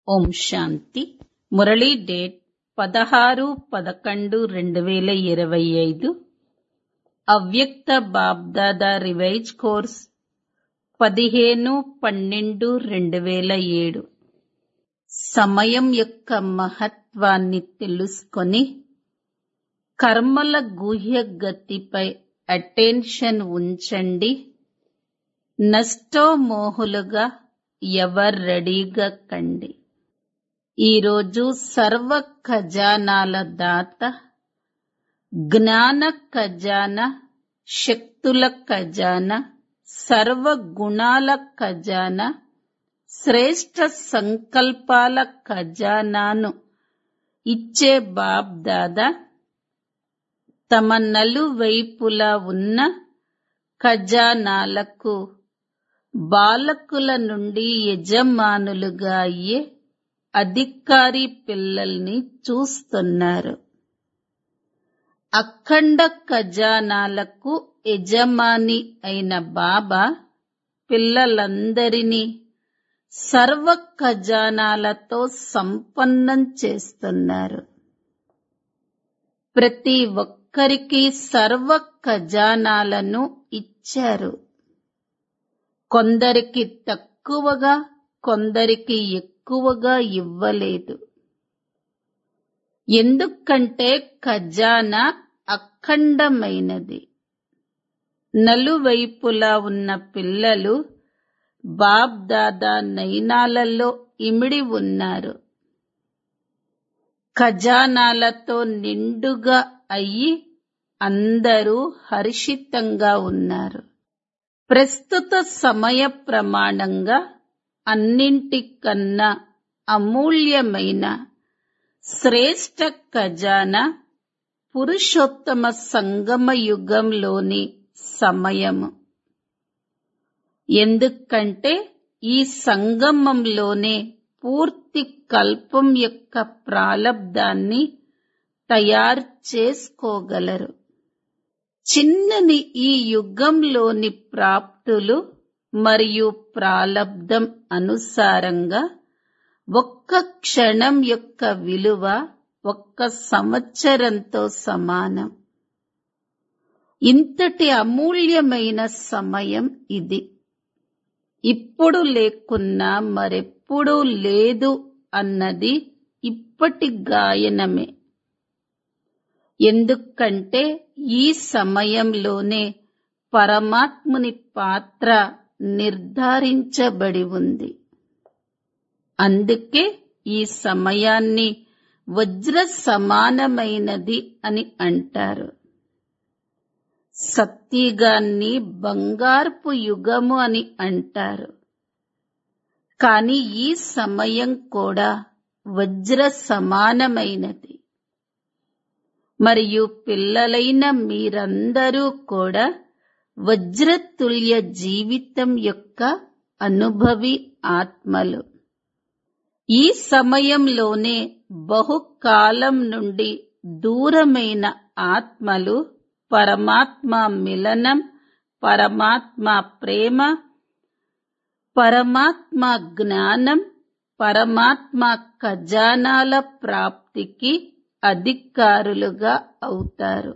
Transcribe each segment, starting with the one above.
ఓం శాంతి Murali date పదహారు పదకొండు రెండు వేల ఇరవై ఐదు అవ్యక్త బాబ్దాదా రివైజ్ కోర్స్ పదిహేను పన్నెండు రెండు వేల ఏడు సమయం యొక్క మహత్వాన్ని తెలుసుకొని కర్మల గుహ్య గతిపై అటెన్షన్ ఉంచండి నష్టోమోహులుగా ఎవర్ రెడీగా కండి ఈరోజు సర్వ ఖజానాల దాత జ్ఞాన ఖజానా శక్తుల ఖజానా సర్వ గుణాల ఖజానా శ్రేష్ట సంకల్పాల ఖజానాను ఇచ్చే బాబ్ దాదా తమ నలువైపులా ఉన్న ఖజానాలకు బాలకుల నుండి యజమానులుగా అయ్యే అధికారి పిల్లల్ని చూస్తున్నారు అఖండ ఖజానాలకు యజమాని అయిన బాబా పిల్లలందరినీ సర్వ ఖజానాలతో సంపన్నం చేస్తున్నారు ప్రతి ఒక్కరికి సర్వ ఖజానాలను ఇచ్చారు కొందరికి తక్కువగా కొందరికి ఎక్కువగా ఇవ్వలేదు ఎందుకంటే ఖజానా అఖండమైనది నలువైపులా ఉన్న పిల్లలు బాబ్ దాదా నయనాలలో ఇమిడి ఉన్నారు ఖజానాలతో నిండుగా అయ్యి అందరూ హర్షితంగా ఉన్నారు ప్రస్తుత సమయ ప్రమాణంగా అన్నింటికన్నా అమూల్యమైన శ్రేష్ట ఖజానా పురుషోత్తమ సంగమ యుగంలోని సమయము ఎందుకంటే ఈ సంగమంలోనే పూర్తి కల్పం యొక్క ప్రాలబ్ధాన్ని తయారు చేసుకోగలరు చిన్నని ఈ యుగంలోని ప్రాప్తులు మరియు ప్రాలబ్ధం అనుసారంగా ఒక్క క్షణం యొక్క విలువ ఒక్క సంవత్సరంతో సమానం ఇంతటి అమూల్యమైన సమయం ఇది ఇప్పుడు లేకున్నా మరెప్పుడూ లేదు అన్నది ఇప్పటి గాయనమే ఎందుకంటే ఈ సమయంలోనే పరమాత్ముని పాత్ర నిర్ధారించబడి ఉంది అందుకే ఈ సమయాన్ని వజ్ర సమానమైనది అని అంటారు సత్యగాన్ని బంగార్పు యుగము అని అంటారు కాని ఈ సమయం కూడా వజ్ర సమానమైనది మరియు పిల్లలైన మీరందరూ కూడా వజ్రతుల్య జీవితం యొక్క అనుభవి ఆత్మలు ఈ సమయంలోనే బహుకాలం నుండి దూరమైన ఆత్మలు పరమాత్మ మిలనం పరమాత్మ ప్రేమ పరమాత్మ జ్ఞానం పరమాత్మ ఖజానాల ప్రాప్తికి అధికారులుగా అవుతారు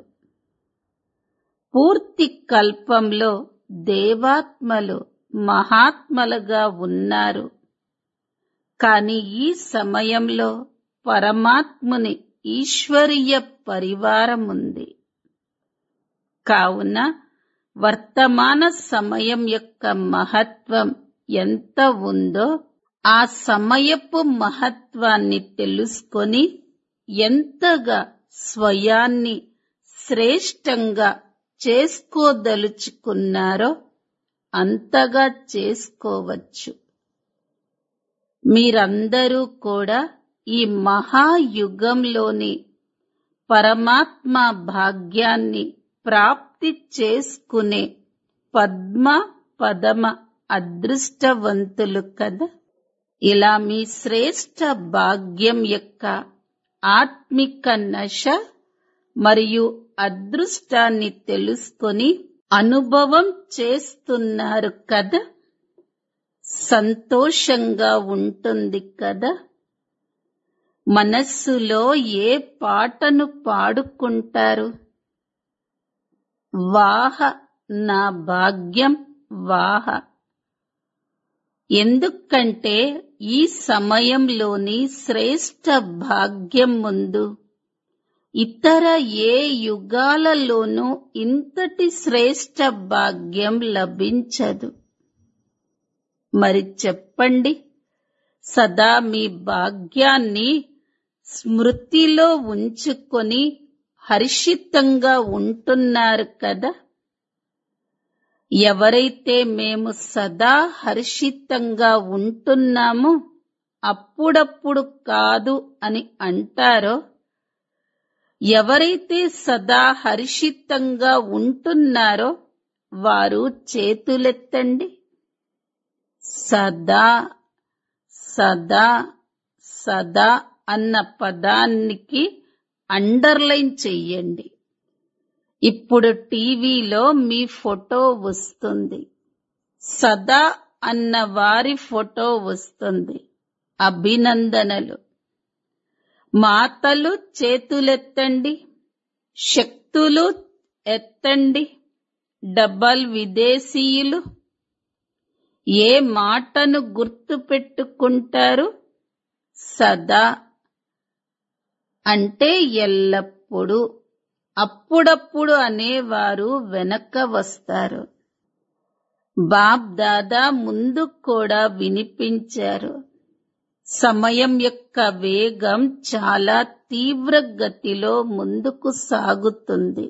పూర్తి కల్పంలో దేవాత్మలు మహాత్మలుగా ఉన్నారు కాని ఈ సమయంలో పరమాత్ముని ఈశ్వరీయ పరివారం ఉంది కావున వర్తమాన సమయం యొక్క మహత్వం ఎంత ఉందో ఆ సమయపు మహత్వాన్ని తెలుసుకొని ఎంతగా స్వయాన్ని శ్రేష్టంగా చేసుకోదలుచుకున్నారో అంతగా చేసుకోవచ్చు మీరందరూ కూడా ఈ మహాయుగంలోని పరమాత్మ భాగ్యాన్ని ప్రాప్తి చేసుకునే పద్మ పదమ అదృష్టవంతులు కదా ఇలా మీ శ్రేష్ట భాగ్యం యొక్క ఆత్మిక నశ మరియు అదృష్టాన్ని తెలుసుకొని అనుభవం చేస్తున్నారు కదా సంతోషంగా ఉంటుంది కదా మనస్సులో ఏ పాటను పాడుకుంటారు వాహ నా భాగ్యం వాహ ఎందుకంటే ఈ సమయంలోని శ్రేష్ట భాగ్యం ముందు ఇతర ఏ యుగాలలోనూ ఇంతటి శ్రేష్ట భాగ్యం లభించదు మరి చెప్పండి సదా మీ భాగ్యాన్ని స్మృతిలో ఉంచుకొని హర్షితంగా ఉంటున్నారు కదా ఎవరైతే మేము సదా హర్షితంగా ఉంటున్నామో అప్పుడప్పుడు కాదు అని అంటారో ఎవరైతే సదా హర్షితంగా ఉంటున్నారో వారు చేతులెత్తండి సదా సదా సదా అన్న పదానికి అండర్లైన్ చెయ్యండి ఇప్పుడు టీవీలో మీ ఫోటో వస్తుంది సదా అన్న వారి ఫోటో వస్తుంది అభినందనలు మాతలు చేతులెత్తండి శక్తులు ఎత్తండి డబల్ విదేశీయులు ఏ మాటను గుర్తు పెట్టుకుంటారు సదా అంటే ఎల్లప్పుడూ అప్పుడప్పుడు అనేవారు వెనక వస్తారు బాబ్ దాదా ముందు కూడా వినిపించారు సమయం యొక్క వేగం చాలా తీవ్ర గతిలో ముందుకు సాగుతుంది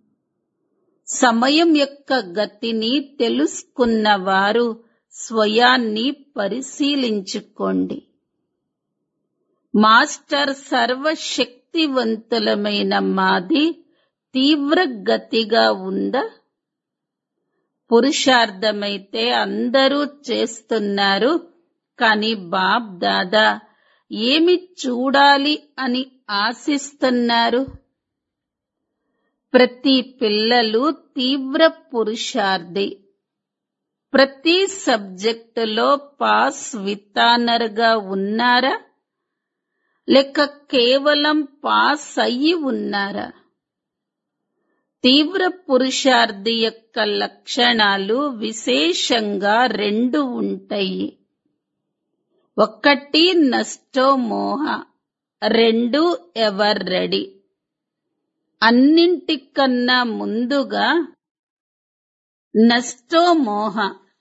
సమయం యొక్క గతిని తెలుసుకున్న వారు స్వయాన్ని పరిశీలించుకోండి మాస్టర్ సర్వశక్తివంతులమైన మాది తీవ్ర గతిగా ఉందా పురుషార్థమైతే అందరూ చేస్తున్నారు కాని బాబ్ దాదా ఏమి చూడాలి అని ఆశిస్తున్నారు ప్రతి పిల్లలు తీవ్ర పురుషార్థి ప్రతి సబ్జెక్టులో పాస్ వితానర్గా ఉన్నారా లేక కేవలం పాస్ అయ్యి ఉన్నారా తీవ్ర పురుషార్థి యొక్క లక్షణాలు విశేషంగా రెండు ఉంటాయి ఒకటి నష్టో మోహ రెండు ఎవర్ రెడీ అన్నింటికన్నా ముందుగా నష్టో మోహ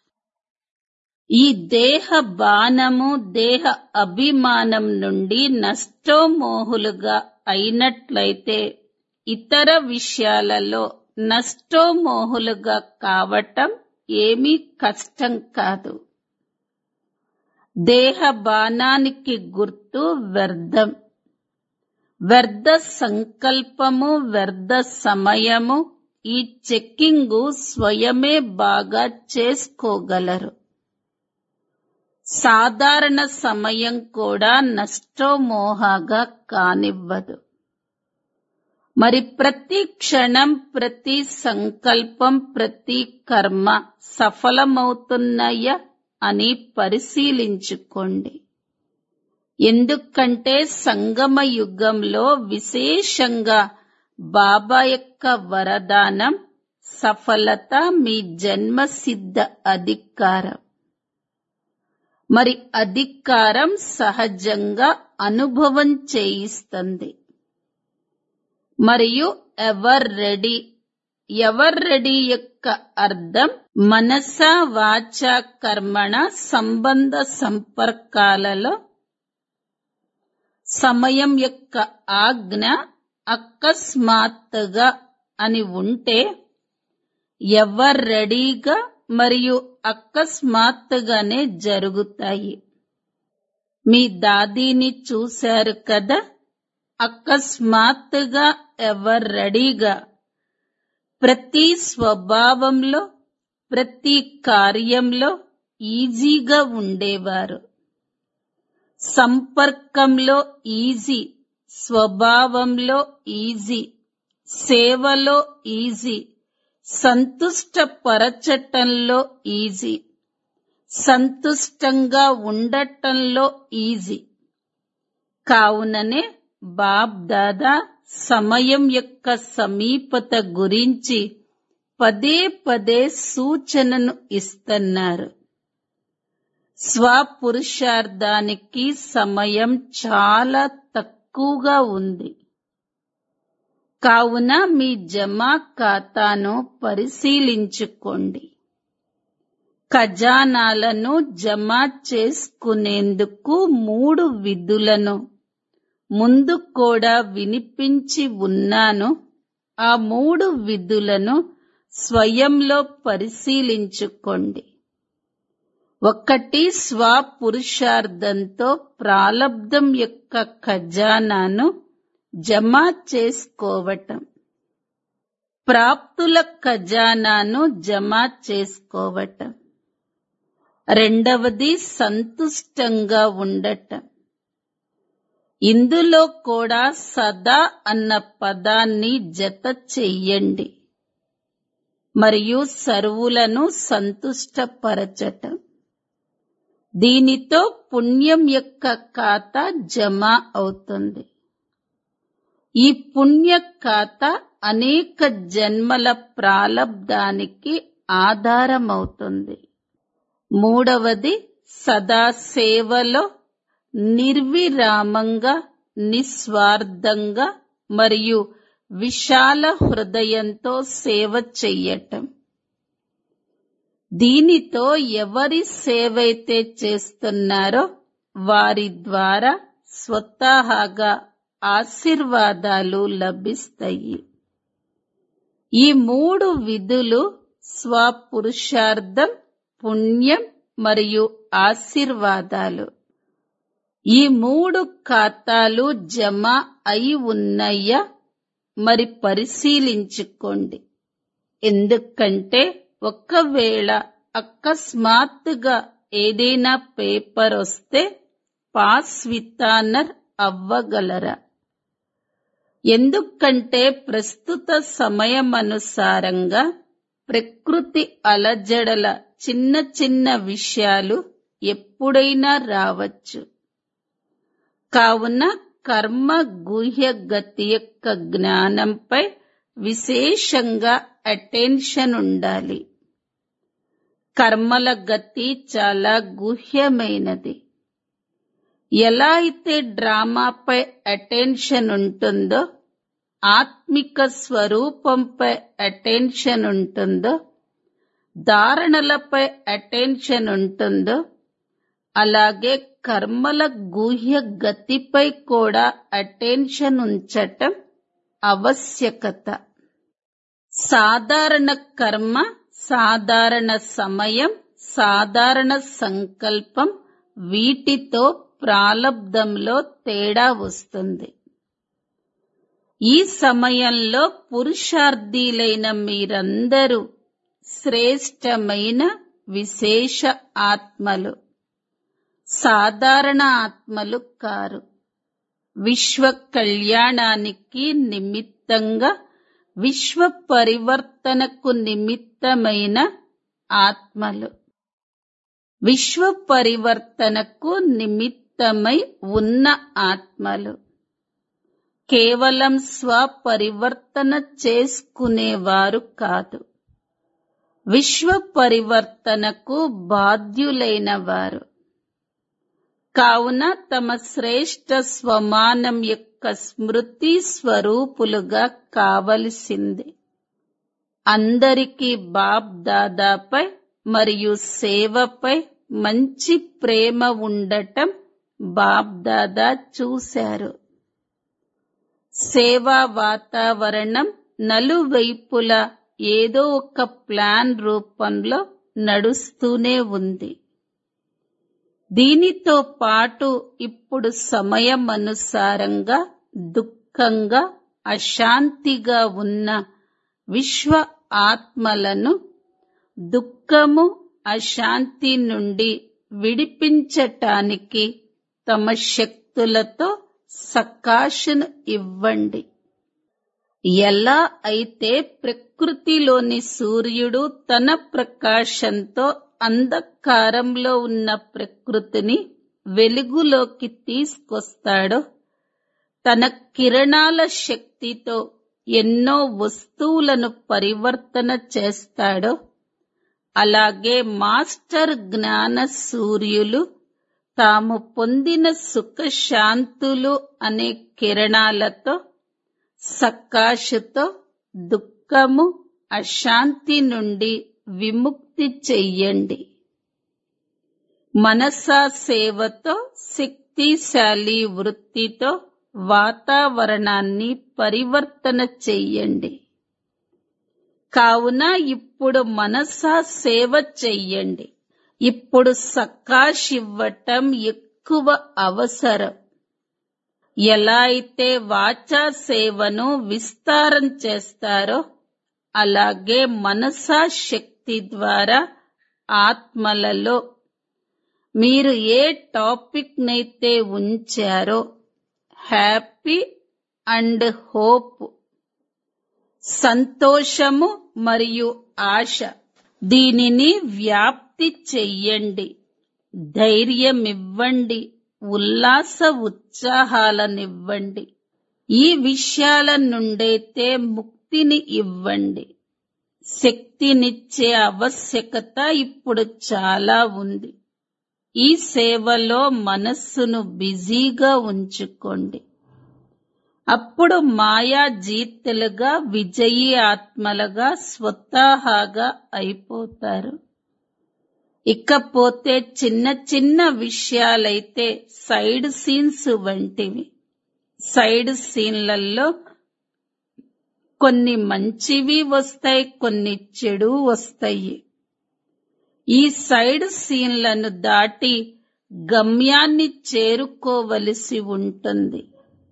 ఈ దేహ బాణము దేహ అభిమానం నుండి నష్టోమోహులుగా అయినట్లయితే ఇతర విషయాలలో నష్టోమోహులుగా కావటం ఏమీ కష్టం కాదు దేహ బాణానికి గుర్తు వ్యర్థం వ్యర్థ సంకల్పము వ్యర్థ సమయము ఈ చెక్కింగు స్వయమే బాగా చేసుకోగలరు సాధారణ సమయం కూడా నష్టోమోహగా కానివ్వదు మరి ప్రతి క్షణం ప్రతి సంకల్పం ప్రతి కర్మ సఫలమవుతున్నాయా అని పరిశీలించుకోండి ఎందుకంటే సంగమ యుగంలో విశేషంగా బాబా యొక్క వరదానం సఫలత మీ జన్మసిద్ధ అధికారం మరి అధికారం సహజంగా అనుభవం చేయిస్తుంది మరియు ఎవర్ రెడీ ఎవర్ రెడీ యొక్క అర్థం మనస వాచ కర్మణ సంబంధ సంపర్కాలలో సమయం యొక్క ఆజ్ఞ అకస్మాత్తుగా అని ఉంటే ఎవర్ రెడీగా మరియు అకస్మాత్తుగానే జరుగుతాయి మీ దాదీని చూశారు కదా అకస్మాత్తుగా ఎవర్ రెడీగా ప్రతి స్వభావంలో ప్రతి కార్యంలో ఈజీగా ఉండేవారు సంపర్కంలో ఈజీ స్వభావంలో ఈజీ సేవలో ఈజీ సంతుష్టపరచటంలో ఈజీ సంతుష్టంగా ఉండటంలో ఈజీ కావుననే బాబ్ దాదా సమయం యొక్క సమీపత గురించి పదే పదే సూచనను ఇస్తున్నారు స్వపురుషార్థానికి సమయం చాలా తక్కువగా ఉంది కావున మీ జమా ఖాతాను పరిశీలించుకోండి ఖజానాలను జమ చేసుకునేందుకు మూడు విధులను ముందు కూడా వినిపించి ఉన్నాను ఆ మూడు విధులను స్వయంలో పరిశీలించుకోండి ఒకటి స్వపురుషార్థంతో ప్రాలబ్ధం యొక్క ఖజానాను జమ చేసుకోవటం ప్రాప్తుల ఖజానాను జమ చేసుకోవటం రెండవది సంతుష్టంగా ఉండటం ఇందులో కూడా సదా అన్న పదాన్ని జత చెయ్యండి మరియు సర్వులను సంతుష్టపరచటం దీనితో పుణ్యం యొక్క ఖాతా జమ అవుతుంది ఈ పుణ్య ఖాతా అనేక జన్మల ప్రాలబ్ధానికి ఆధారమవుతుంది మూడవది సదా సేవలో నిర్విరామంగా నిస్వార్థంగా మరియు విశాల హృదయంతో సేవ చెయ్యటం దీనితో ఎవరి సేవైతే చేస్తున్నారో వారి ద్వారా స్వతహాగా ఆశీర్వాదాలు లభిస్తాయి ఈ మూడు విధులు స్వపురుషార్థం పుణ్యం మరియు ఆశీర్వాదాలు ఈ మూడు ఖాతాలు జమ అయి ఉన్నాయా మరి పరిశీలించుకోండి ఎందుకంటే ఒకవేళ అకస్మాత్తుగా ఏదైనా పేపర్ వస్తే పాస్ వితానర్ అవ్వగలరా ఎందుకంటే ప్రస్తుత సమయమనుసారంగా ప్రకృతి అలజడల చిన్న చిన్న విషయాలు ఎప్పుడైనా రావచ్చు కావున కర్మ గుహ్య గతి యొక్క జ్ఞానంపై విశేషంగా అటెన్షన్ ఉండాలి కర్మల గతి చాలా గుహ్యమైనది ఎలా అయితే డ్రామాపై అటెన్షన్ ఉంటుందో ఆత్మిక స్వరూపంపై అటెన్షన్ ఉంటుందో ధారణలపై అటెన్షన్ ఉంటుందో అలాగే కర్మల గుహ్య గతిపై కూడా అటెన్షన్ ఉంచటం ఆవశ్యకత సాధారణ కర్మ సాధారణ సమయం సాధారణ సంకల్పం వీటితో ప్రాలబ్ధంలో తేడా వస్తుంది ఈ సమయంలో పురుషార్థీలైన మీరందరూ శ్రేష్టమైన విశేష ఆత్మలు సాధారణ ఆత్మలు కారు విశ్వ కళ్యాణానికి నిమిత్తంగా విశ్వ పరివర్తనకు నిమిత్తమైన ఆత్మలు విశ్వ పరివర్తనకు నిమిత్తమై ఉన్న ఆత్మలు కేవలం స్వపరివర్తన చేసుకునేవారు కాదు విశ్వ పరివర్తనకు బాధ్యులైన వారు కావున తమ శ్రేష్ట స్వమానం యొక్క స్మృతి స్వరూపులుగా కావలసింది అందరికీ బాబ్ దాదాపై మరియు సేవపై మంచి ప్రేమ ఉండటం బాబ్ దాదా చూశారు సేవా వాతావరణం నలువైపులా ఏదో ఒక ప్లాన్ రూపంలో నడుస్తూనే ఉంది దీనితో పాటు ఇప్పుడు సమయం అనుసారంగా దుఃఖంగా అశాంతిగా ఉన్న విశ్వ ఆత్మలను దుఃఖము అశాంతి నుండి విడిపించటానికి తమ శక్తులతో సకాశను ఇవ్వండి ఎలా అయితే ప్రకృతిలోని సూర్యుడు తన ప్రకాశంతో అంధకారంలో ఉన్న ప్రకృతిని వెలుగులోకి తీసుకొస్తాడో తన కిరణాల శక్తితో ఎన్నో వస్తువులను పరివర్తన చేస్తాడో అలాగే మాస్టర్ జ్ఞాన సూర్యులు తాము పొందిన సుఖశాంతులు అనే కిరణాలతో సకాశుతో దుఃఖము అశాంతి నుండి విముక్తి చెయ్యండి మనసా సేవతో శక్తిశాలి వృత్తితో వాతావరణాన్ని పరివర్తన చెయ్యండి కావున ఇప్పుడు మనసా సేవ చెయ్యండి ఇప్పుడు సకాష్ ఇవ్వటం ఎక్కువ అవసరం ఎలా అయితే వాచా సేవను విస్తారం చేస్తారో అలాగే మనసా శక్తి ద్వారా ఆత్మలలో మీరు ఏ టాపిక్ నైతే ఉంచారో హ్యాపీ అండ్ హోప్ సంతోషము మరియు ఆశ దీనిని వ్యాప్తి చెయ్యండి ధైర్యమివ్వండి ఉల్లాస ఉత్సాహాలనివ్వండి ఈ విషయాల నుండైతే ముక్తిని ఇవ్వండి శక్తినిచ్చే ఆవశ్యకత ఇప్పుడు చాలా ఉంది ఈ సేవలో మనస్సును బిజీగా ఉంచుకోండి అప్పుడు మాయా జీతులుగా విజయీ ఆత్మలుగా స్వతహాగా అయిపోతారు ఇకపోతే చిన్న చిన్న విషయాలైతే సైడ్ సీన్స్ వంటివి సైడ్ సీన్లలో కొన్ని మంచివి వస్తాయి కొన్ని చెడు వస్తాయి ఈ సైడ్ సీన్లను దాటి గమ్యాన్ని చేరుకోవలసి ఉంటుంది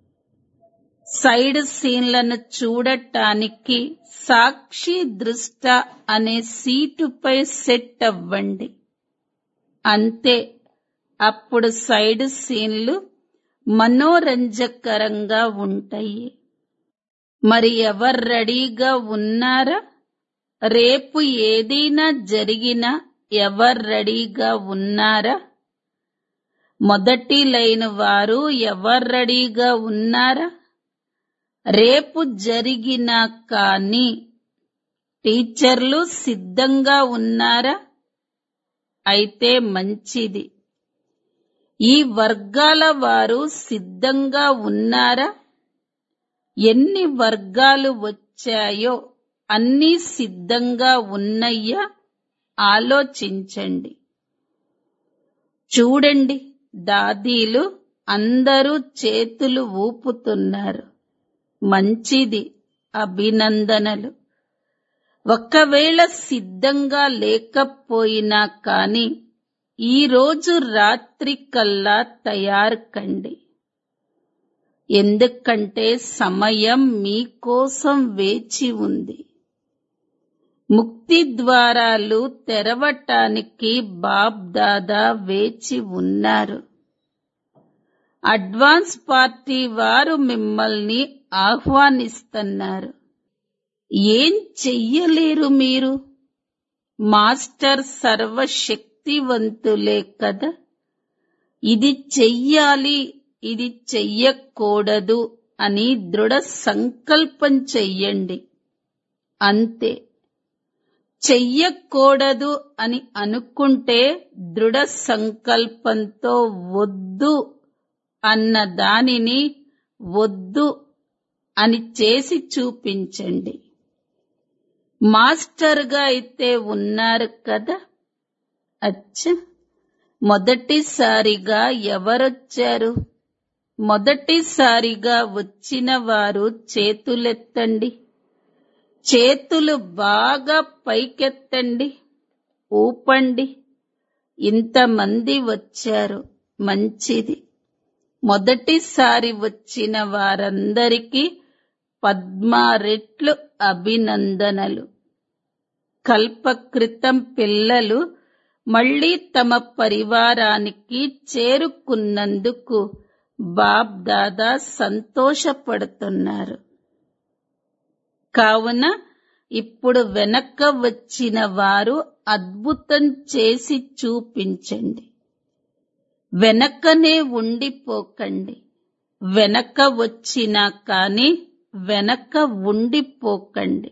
సైడ్ సీన్లను చూడటానికి సాక్షి దృష్ట అనే సీటుపై సెట్ అవ్వండి అంతే అప్పుడు సైడ్ సీన్లు మనోరంజకరంగా ఉంటాయి మరి ఎవరు రెడీగా ఉన్నారా రేపు ఏదైనా జరిగినా ఎవరు రెడీగా ఉన్నారా మొదటి లైన్ వారు ఎవరు రెడీగా ఉన్నారా రేపు జరిగినా కానీ టీచర్లు సిద్ధంగా ఉన్నారా అయితే మంచిది ఈ వర్గాల వారు సిద్ధంగా ఉన్నారా ఎన్ని వర్గాలు వచ్చాయో అన్నీ సిద్ధంగా ఉన్నయ్యా ఆలోచించండి చూడండి దాదీలు అందరూ చేతులు ఊపుతున్నారు మంచిది అభినందనలు ఒకవేళ సిద్ధంగా లేకపోయినా కాని ఈ రోజు రాత్రి కల్లా తయారు కండి ఎందుకంటే సమయం మీకోసం వేచి ఉంది ముక్తి ద్వారాలు తెరవటానికి బాబ్ దాదా వేచి ఉన్నారు అడ్వాన్స్ పార్టీ వారు మిమ్మల్ని ఆహ్వానిస్తున్నారు ఏం చెయ్యలేరు మీరు మాస్టర్ సర్వశక్తివంతులే కదా ఇది చెయ్యాలి ఇది చెయ్యకూడదు అని దృఢ సంకల్పం చెయ్యండి అంతే చెయ్యకూడదు అని అనుకుంటే దృఢ సంకల్పంతో వద్దు అన్న దానిని వద్దు అని చేసి చూపించండి మాస్టర్గా అయితే ఉన్నారు కదా అచ్చ మొదటిసారిగా ఎవరొచ్చారు మొదటిసారిగా వచ్చిన వారు చేతులెత్తండి చేతులు బాగా పైకెత్తండి ఊపండి ఇంతమంది వచ్చారు మంచిది మొదటిసారి వచ్చిన వారందరికీ పద్మా రెట్లు అభినందనలు కల్పకృతం పిల్లలు మళ్ళీ తమ పరివారానికి చేరుకున్నందుకు బాబ్ దాదా సంతోషపడుతున్నారు కావున ఇప్పుడు వెనక్క వచ్చిన వారు అద్భుతం చేసి చూపించండి వెనక్కనే ఉండిపోకండి వెనక వచ్చినా కాని వెనక ఉండిపోకండి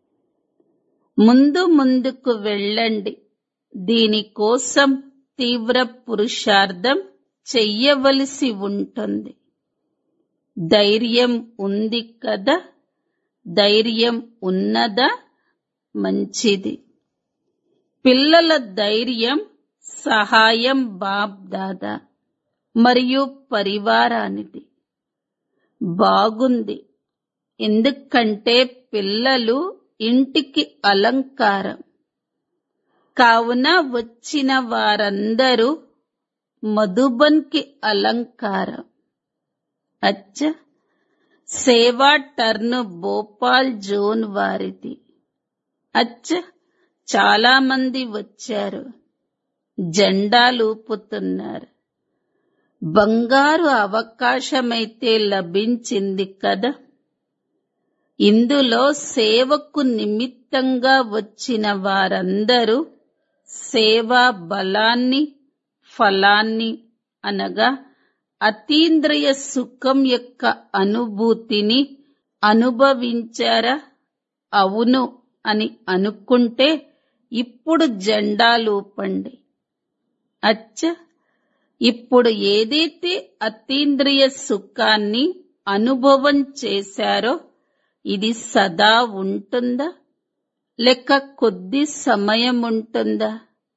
ముందు ముందుకు వెళ్ళండి దీనికోసం తీవ్ర పురుషార్థం చెయ్యవలసి ఉంటుంది ధైర్యం ఉంది కదా ధైర్యం ఉన్నదా మంచిది పిల్లల ధైర్యం సహాయం బాబ్ దాదా మరియు పరివారానిది బాగుంది ఎందుకంటే పిల్లలు ఇంటికి అలంకారం కావున వచ్చిన వారందరూ మధుబన్కి అలంకారం అచ్చ సేవా టర్న్ భోపాల్ జోన్ వారిది అచ్చ చాలా మంది వచ్చారు జెండాలూపుతున్నారు బంగారు అవకాశమైతే లభించింది కదా ఇందులో సేవకు నిమిత్తంగా వచ్చిన వారందరూ సేవా బలాన్ని ఫలాన్ని అనగా అతీంద్రియ సుఖం యొక్క అనుభూతిని అనుభవించారా అవును అని అనుకుంటే ఇప్పుడు జెండాలూపండి అచ్చ ఇప్పుడు ఏదైతే అతీంద్రియ సుఖాన్ని అనుభవం చేశారో ఇది సదా ఉంటుందా లేక కొద్ది సమయం ఉంటుందా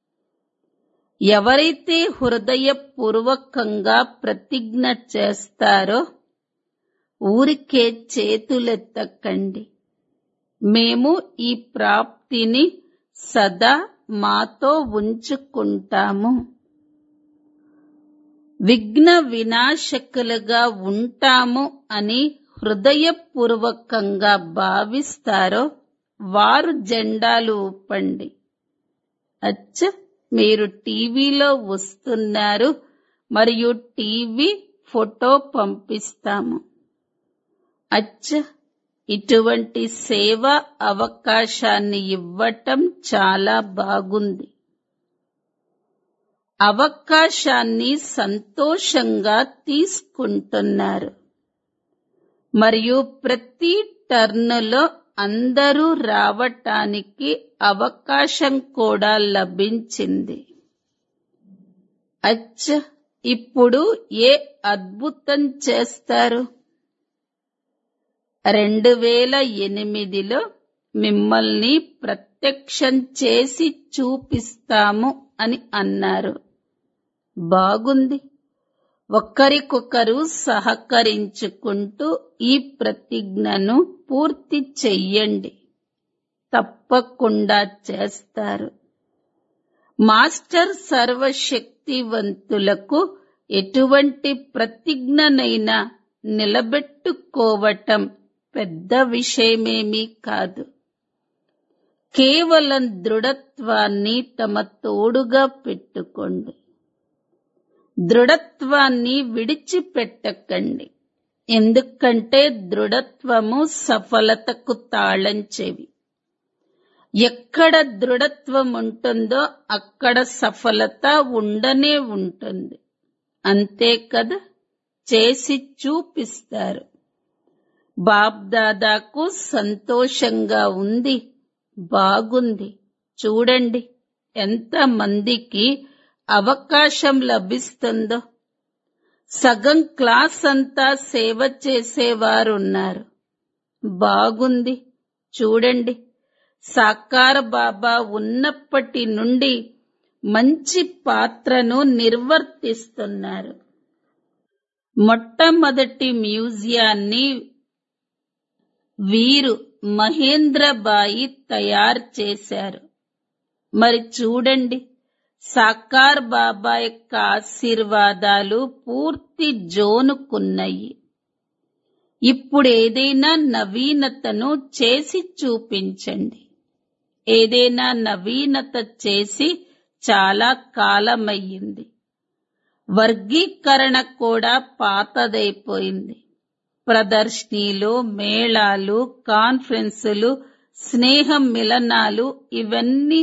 ఎవరైతే హృదయపూర్వకంగా ప్రతిజ్ఞ చేస్తారో ఊరికే చేతులెత్తకండి మేము ఈ ప్రాప్తిని సదా మాతో ఉంచుకుంటాము విఘ్న వినాశకులుగా ఉంటాము అని హృదయపూర్వకంగా భావిస్తారో వారు జెండాలు ఊపండి అచ్చ మీరు టీవీలో వస్తున్నారు మరియు టీవీ ఫోటో పంపిస్తాము అచ్చ ఇటువంటి సేవా అవకాశాన్ని ఇవ్వటం చాలా బాగుంది అవకాశాన్ని సంతోషంగా తీసుకుంటున్నారు మరియు ప్రతి టర్నులో అందరూ రావటానికి అవకాశం కూడా లభించింది అచ్చ ఇప్పుడు ఏ అద్భుతం చేస్తారు రెండు వేల ఎనిమిదిలో మిమ్మల్ని ప్రత్యక్షం చేసి చూపిస్తాము అని అన్నారు బాగుంది ఒకరికొకరు సహకరించుకుంటూ ఈ ప్రతిజ్ఞను పూర్తి చెయ్యండి తప్పకుండా చేస్తారు మాస్టర్ సర్వశక్తివంతులకు ఎటువంటి ప్రతిజ్ఞనైనా నిలబెట్టుకోవటం పెద్ద విషయమేమీ కాదు కేవలం దృఢత్వాన్ని తమ తోడుగా పెట్టుకోండి దృఢత్వాన్ని విడిచిపెట్టకండి ఎందుకంటే దృఢత్వము సఫలతకు తాళం చెవి ఎక్కడ దృఢత్వం ఉంటుందో అక్కడ సఫలత ఉండనే ఉంటుంది అంతే కదా చేసి చూపిస్తారు బాబ్దాదాకు సంతోషంగా ఉంది బాగుంది చూడండి ఎంత మందికి అవకాశం లభిస్తుందో సగం క్లాస్ అంతా సేవ చేసేవారున్నారు బాగుంది చూడండి సాకార బాబా ఉన్నప్పటి నుండి మంచి పాత్రను నిర్వర్తిస్తున్నారు మొట్టమొదటి మ్యూజియాన్ని వీరు మహేంద్రబాయి తయారు చేశారు మరి చూడండి సాకార్ బాబా యొక్క ఆశీర్వాదాలు పూర్తి జోనుకున్నాయి ఇప్పుడు ఏదైనా నవీనతను చేసి చూపించండి ఏదైనా నవీనత చేసి చాలా కాలమయ్యింది వర్గీకరణ కూడా పాతదైపోయింది ప్రదర్శనీలు మేళాలు కాన్ఫరెన్సులు స్నేహ మిలనాలు ఇవన్నీ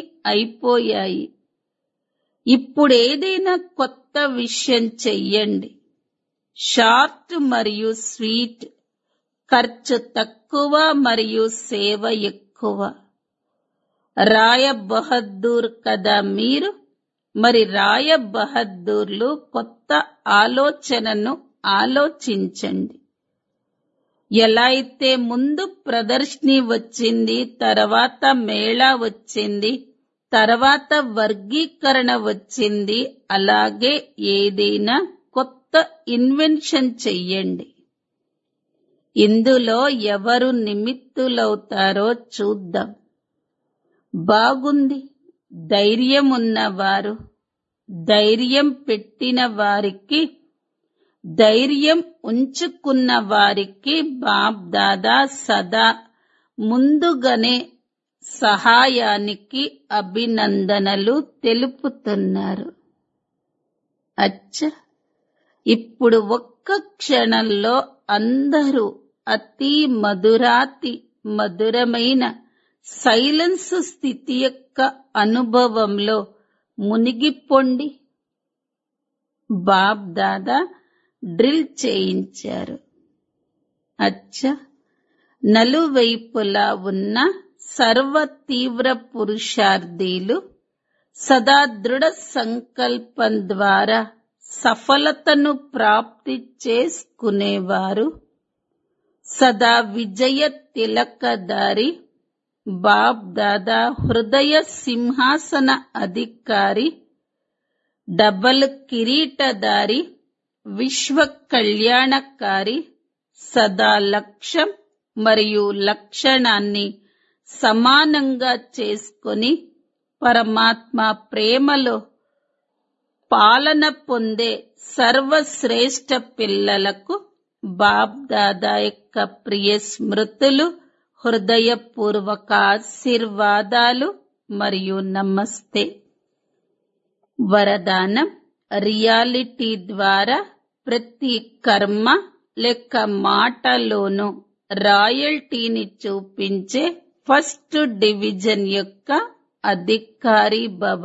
అయిపోయాయి ఇప్పుడు ఏదైనా కొత్త విషయం చెయ్యండి షార్ట్ మరియు స్వీట్ ఖర్చు తక్కువ మరియు సేవ ఎక్కువ రాయ బహద్దూర్ కదా మీరు మరి రాయ బహద్దూర్లు కొత్త ఆలోచనను ఆలోచించండి ఎలా అయితే ముందు ప్రదర్శిని వచ్చింది తర్వాత మేళా వచ్చింది తర్వాత వర్గీకరణ వచ్చింది అలాగే ఏదైనా కొత్త ఇన్వెన్షన్ చెయ్యండి ఇందులో ఎవరు నిమిత్తులవుతారో చూద్దాం బాగుంది ధైర్యం ఉన్నవారు ధైర్యం పెట్టిన వారికి ధైర్యం ఉంచుకున్న వారికి బాప్ దాదా సదా ముందుగానే సహాయానికి అభినందనలు తెలుపుతున్నారు అచ్చ ఇప్పుడు ఒక్క క్షణంలో అందరూ అతి మధురాతి మధురమైన సైలెన్స్ స్థితి యొక్క అనుభవంలో మునిగిపోండి బాబ్ దాదా డ్రిల్ చేయించారు అచ్చ నలువైపులా ఉన్న సర్వ తీవ్ర పురుషార్థీలు సదా దృఢ సంకల్పం ద్వారా సఫలతను ప్రాప్తి చేసుకునేవారు సదా విజయ తిలకదారి బాబ్ దాదా హృదయ సింహాసన అధికారి డబల్ కిరీటదారి విశ్వ కళ్యాణకారి సదా లక్ష్యం మరియు లక్షణాన్ని సమానంగా చేసుకొని పరమాత్మ ప్రేమలో పాలన పొందే సర్వశ్రేష్ఠ పిల్లలకు బాబ్ దాదా యొక్క ప్రియ స్మృతులు హృదయపూర్వక ఆశీర్వాదాలు మరియు నమస్తే వరదానం రియాలిటీ ద్వారా ప్రతి కర్మ లేక మాటలోనూ రాయల్టీని చూపించే ఫస్ట్ డివిజన్ యొక్క అధికారి భవ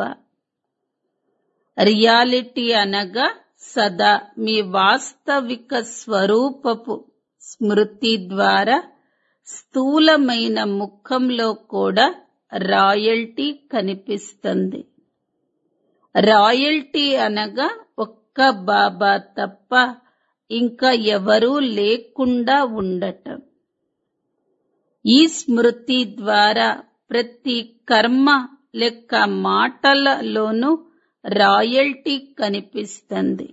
రియాలిటీ అనగా సదా మీ వాస్తవిక స్వరూపపు స్మృతి ద్వారా స్థూలమైన ముఖంలో కూడా రాయల్టీ కనిపిస్తుంది రాయల్టీ అనగా ఒక్క బాబా తప్ప ఇంకా ఎవరూ లేకుండా ఉండటం ఈ స్మృతి ద్వారా ప్రతి కర్మ లెక్క మాటలలోనూ రాయల్టీ కనిపిస్తుంది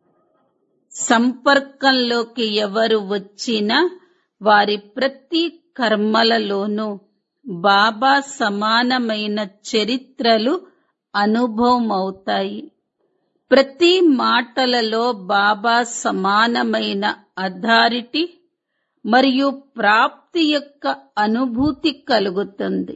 సంపర్కంలోకి ఎవరు వచ్చినా వారి ప్రతి కర్మలలోనూ బాబా సమానమైన చరిత్రలు అనుభవం అవుతాయి ప్రతి మాటలలో బాబా సమానమైన అథారిటీ మరియు ప్రాప్తి యొక్క అనుభూతి కలుగుతుంది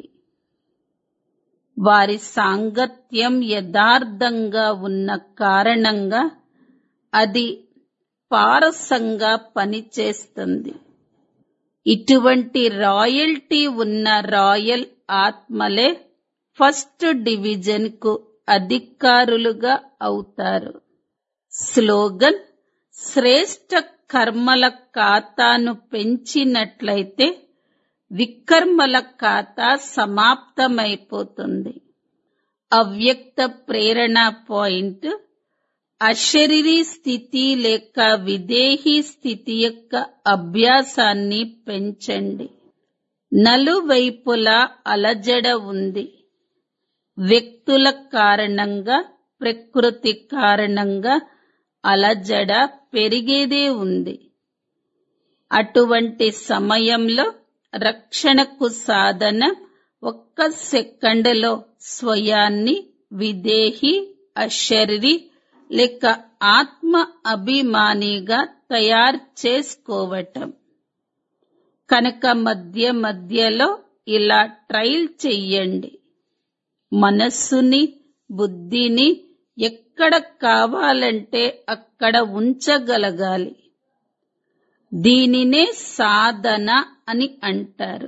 వారి సాంగత్యం యథార్థంగా ఉన్న కారణంగా అది పారసంగా పనిచేస్తుంది ఇటువంటి రాయల్టీ ఉన్న రాయల్ ఆత్మలే ఫస్ట్ డివిజన్ కు అధికారులుగా అవుతారు స్లోగన్ శ్రేష్ట కర్మల ఖాతాను పెంచినట్లయితే వికర్మల ఖాతా సమాప్తమైపోతుంది అవ్యక్త ప్రేరణ పాయింట్ అశరీరీ స్థితి లేక విదేహీ స్థితి యొక్క అభ్యాసాన్ని పెంచండి నలువైపులా అలజడ ఉంది వ్యక్తుల కారణంగా ప్రకృతి కారణంగా అలజడ పెరిగేదే ఉంది అటువంటి సమయంలో రక్షణకు సాధన ఒక్క సెకండ్లో స్వయాన్ని విదేహి అశరీరి లేక ఆత్మ అభిమానిగా తయారు చేసుకోవటం కనుక మధ్య మధ్యలో ఇలా ట్రైల్ చెయ్యండి మనస్సుని బుద్ధిని ఎక్కడ కావాలంటే అక్కడ ఉంచగలగాలి దీనినే సాధన అని అంటారు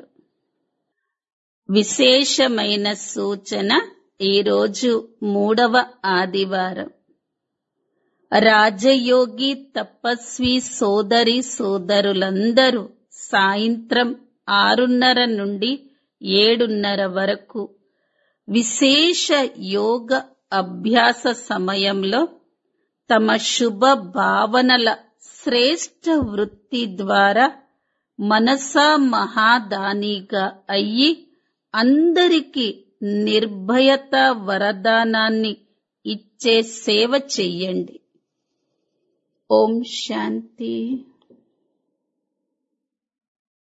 విశేషమైన సూచన ఈరోజు మూడవ ఆదివారం రాజయోగి తపస్వి సోదరి సోదరులందరూ సాయంత్రం ఆరున్నర నుండి ఏడున్నర వరకు విశేష యోగ అభ్యాస సమయంలో తమ శుభ భావనల శ్రేష్ఠ వృత్తి ద్వారా మనసా మహాదానిగా అయ్యి అందరికీ నిర్భయత వరదానాన్ని ఇచ్చే సేవ చెయ్యండి ఓం శాంతి